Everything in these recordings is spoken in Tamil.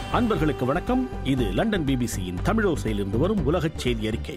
அன்பர்களுக்கு வணக்கம் இது லண்டன் பிபிசியின் தமிழோசையிலிருந்து வரும் உலகச் செய்தி அறிக்கை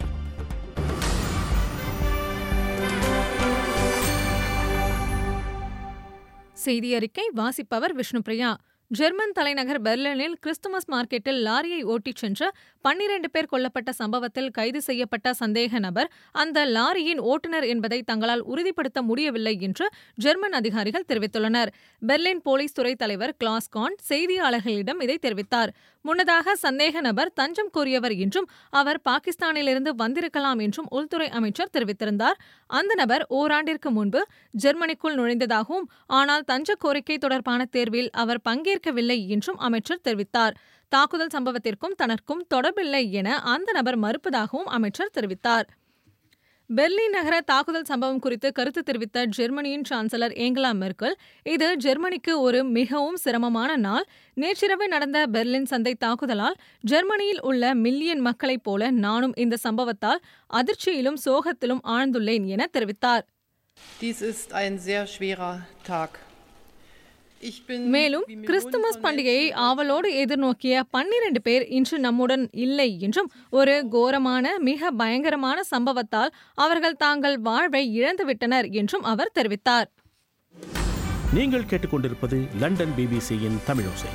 செய்தி அறிக்கை வாசிப்பவர் விஷ்ணுபிரியா ஜெர்மன் தலைநகர் பெர்லினில் கிறிஸ்துமஸ் மார்க்கெட்டில் லாரியை ஓட்டிச் சென்ற பன்னிரண்டு பேர் கொல்லப்பட்ட சம்பவத்தில் கைது செய்யப்பட்ட சந்தேக நபர் அந்த லாரியின் ஓட்டுநர் என்பதை தங்களால் உறுதிப்படுத்த முடியவில்லை என்று ஜெர்மன் அதிகாரிகள் தெரிவித்துள்ளனர் பெர்லின் போலீஸ் துறை தலைவர் கிளாஸ் கான் செய்தியாளர்களிடம் இதை தெரிவித்தார் முன்னதாக சந்தேக நபர் தஞ்சம் கோரியவர் என்றும் அவர் பாகிஸ்தானிலிருந்து வந்திருக்கலாம் என்றும் உள்துறை அமைச்சர் தெரிவித்திருந்தார் அந்த நபர் ஓராண்டிற்கு முன்பு ஜெர்மனிக்குள் நுழைந்ததாகவும் ஆனால் தஞ்ச கோரிக்கை தொடர்பான தேர்வில் அவர் பங்கேற்கவில்லை என்றும் அமைச்சர் தெரிவித்தார் தாக்குதல் சம்பவத்திற்கும் தனக்கும் தொடர்பில்லை என அந்த நபர் மறுப்பதாகவும் அமைச்சர் தெரிவித்தார் பெர்லின் நகர தாக்குதல் சம்பவம் குறித்து கருத்து தெரிவித்த ஜெர்மனியின் சான்சலர் ஏங்கலா மெர்க்கல் இது ஜெர்மனிக்கு ஒரு மிகவும் சிரமமான நாள் நேற்றிரவு நடந்த பெர்லின் சந்தை தாக்குதலால் ஜெர்மனியில் உள்ள மில்லியன் மக்களைப் போல நானும் இந்த சம்பவத்தால் அதிர்ச்சியிலும் சோகத்திலும் ஆழ்ந்துள்ளேன் என தெரிவித்தார் Dies ist ein sehr schwerer Tag. Ich bin, மேலும் wie Millionen கிறிஸ்துமஸ் von பண்டிகையை Menschen ஆவலோடு எதிர்நோக்கிய பன்னிரண்டு பேர் இன்று நம்முடன் இல்லை என்றும் ஒரு கோரமான மிக பயங்கரமான சம்பவத்தால் அவர்கள் தாங்கள் வாழ்வை இழந்துவிட்டனர் என்றும் அவர் தெரிவித்தார் நீங்கள் கேட்டுக்கொண்டிருப்பது லண்டன் பிபிசியின் தமிழோசை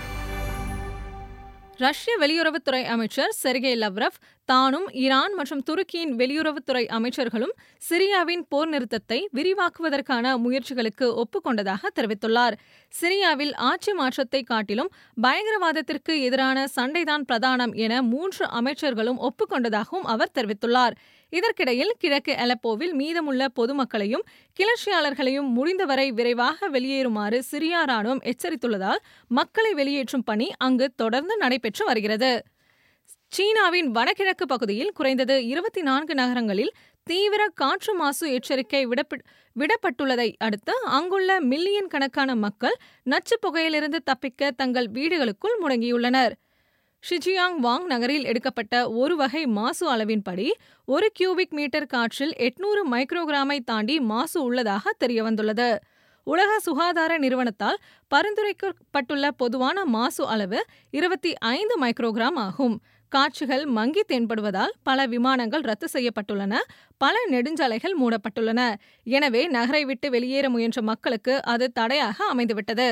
ரஷ்ய வெளியுறவுத்துறை அமைச்சர் செர்கே லவ்ரவ் தானும் ஈரான் மற்றும் துருக்கியின் வெளியுறவுத்துறை அமைச்சர்களும் சிரியாவின் போர் நிறுத்தத்தை விரிவாக்குவதற்கான முயற்சிகளுக்கு ஒப்புக்கொண்டதாக தெரிவித்துள்ளார் சிரியாவில் ஆட்சி மாற்றத்தை காட்டிலும் பயங்கரவாதத்திற்கு எதிரான சண்டைதான் பிரதானம் என மூன்று அமைச்சர்களும் ஒப்புக்கொண்டதாகவும் அவர் தெரிவித்துள்ளார் இதற்கிடையில் கிழக்கு அலப்போவில் மீதமுள்ள பொதுமக்களையும் கிளர்ச்சியாளர்களையும் முடிந்தவரை விரைவாக வெளியேறுமாறு சிரியா ராணுவம் எச்சரித்துள்ளதால் மக்களை வெளியேற்றும் பணி அங்கு தொடர்ந்து நடைபெற்று வருகிறது சீனாவின் வடகிழக்கு பகுதியில் குறைந்தது இருபத்தி நான்கு நகரங்களில் தீவிர காற்று மாசு எச்சரிக்கை விடப்ப- விடப்பட்டுள்ளதை அடுத்து அங்குள்ள மில்லியன் கணக்கான மக்கள் நச்சுப் புகையிலிருந்து தப்பிக்க தங்கள் வீடுகளுக்குள் முடங்கியுள்ளனர் ஷிஜியாங் வாங் நகரில் எடுக்கப்பட்ட ஒரு வகை மாசு அளவின்படி ஒரு கியூபிக் மீட்டர் காற்றில் எட்நூறு மைக்ரோகிராமை தாண்டி மாசு உள்ளதாக தெரியவந்துள்ளது உலக சுகாதார நிறுவனத்தால் பரிந்துரைக்கப்பட்டுள்ள பொதுவான மாசு அளவு இருபத்தி ஐந்து மைக்ரோகிராம் ஆகும் காட்சிகள் மங்கி தென்படுவதால் பல விமானங்கள் ரத்து செய்யப்பட்டுள்ளன பல நெடுஞ்சாலைகள் மூடப்பட்டுள்ளன எனவே நகரை விட்டு வெளியேற முயன்ற மக்களுக்கு அது தடையாக அமைந்துவிட்டது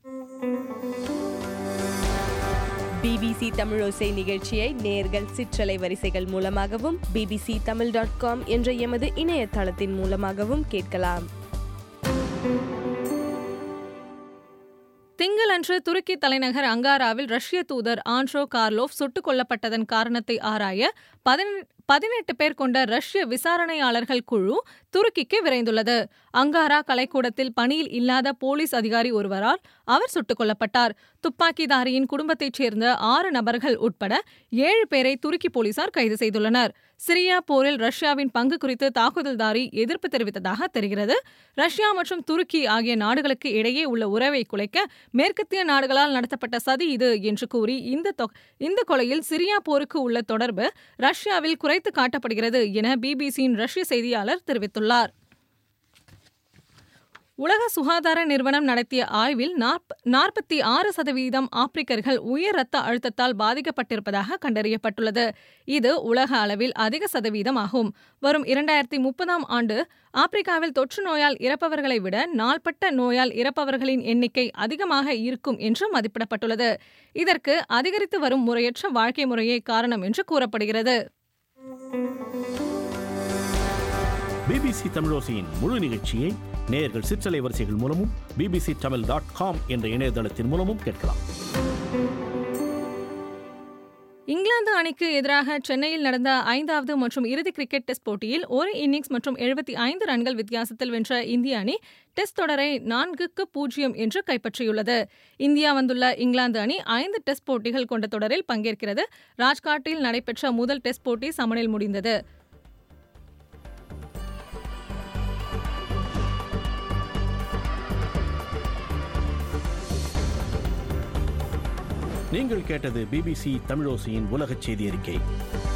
பிபிசி தமிழோசை நிகழ்ச்சியை நேர்கள் சிற்றலை வரிசைகள் மூலமாகவும் பிபிசி தமிழ் டாட் காம் என்ற எமது இணையதளத்தின் மூலமாகவும் கேட்கலாம் திங்களன்று துருக்கி தலைநகர் அங்காராவில் ரஷ்ய தூதர் ஆண்ட்ரோ கார்லோவ் சுட்டுக் கொல்லப்பட்டதன் காரணத்தை ஆராய பதினெ- பதினெட்டு பேர் கொண்ட ரஷ்ய விசாரணையாளர்கள் குழு துருக்கிக்கு விரைந்துள்ளது அங்காரா கலைக்கூடத்தில் பணியில் இல்லாத போலீஸ் அதிகாரி ஒருவரால் அவர் சுட்டுக் கொல்லப்பட்டார் துப்பாக்கிதாரியின் குடும்பத்தைச் சேர்ந்த ஆறு நபர்கள் உட்பட ஏழு பேரை துருக்கி போலீசார் கைது செய்துள்ளனர் சிரியா போரில் ரஷ்யாவின் பங்கு குறித்து தாக்குதல்தாரி எதிர்ப்பு தெரிவித்ததாக தெரிகிறது ரஷ்யா மற்றும் துருக்கி ஆகிய நாடுகளுக்கு இடையே உள்ள உறவை குலைக்க மேற்கத்திய நாடுகளால் நடத்தப்பட்ட சதி இது என்று கூறி இந்த தொ- இந்த கொலையில் சிரியா போருக்கு உள்ள தொடர்பு ரஷ்யாவில் குறைத்து காட்டப்படுகிறது என பிபிசியின் ரஷ்ய செய்தியாளர் தெரிவித்துள்ளார் உலக சுகாதார நிறுவனம் நடத்திய ஆய்வில் நாற்பத்தி ஆறு சதவீதம் ஆப்பிரிக்கர்கள் உயர் ரத்த அழுத்தத்தால் பாதிக்கப்பட்டிருப்பதாக கண்டறியப்பட்டுள்ளது இது உலக அளவில் அதிக சதவீதம் ஆகும் வரும் இரண்டாயிரத்தி முப்பதாம் ஆண்டு ஆப்பிரிக்காவில் தொற்று நோயால் இறப்பவர்களை விட நாள்பட்ட நோயால் இறப்பவர்களின் எண்ணிக்கை அதிகமாக இருக்கும் என்று மதிப்பிடப்பட்டுள்ளது இதற்கு அதிகரித்து வரும் முறையற்ற வாழ்க்கை முறையே காரணம் என்று கூறப்படுகிறது பிபிசி தமிழோசையின் முழு நிகழ்ச்சியை நேயர்கள் சிற்றலை வரிசைகள் மூலமும் பிபிசி தமிழ் டாட் காம் என்ற இணையதளத்தின் மூலமும் கேட்கலாம் இங்கிலாந்து அணிக்கு எதிராக சென்னையில் நடந்த ஐந்தாவது மற்றும் இறுதி கிரிக்கெட் டெஸ்ட் போட்டியில் ஒரு இன்னிங்ஸ் மற்றும் எழுபத்தி ஐந்து ரன்கள் வித்தியாசத்தில் வென்ற இந்திய அணி டெஸ்ட் தொடரை நான்குக்கு பூஜ்ஜியம் என்று கைப்பற்றியுள்ளது இந்தியா வந்துள்ள இங்கிலாந்து அணி ஐந்து டெஸ்ட் போட்டிகள் கொண்ட தொடரில் பங்கேற்கிறது ராஜ்காட்டில் நடைபெற்ற முதல் டெஸ்ட் போட்டி சமனில் முடிந்தது நீங்கள் கேட்டது பிபிசி தமிழோசையின் உலகச் செய்தி அறிக்கை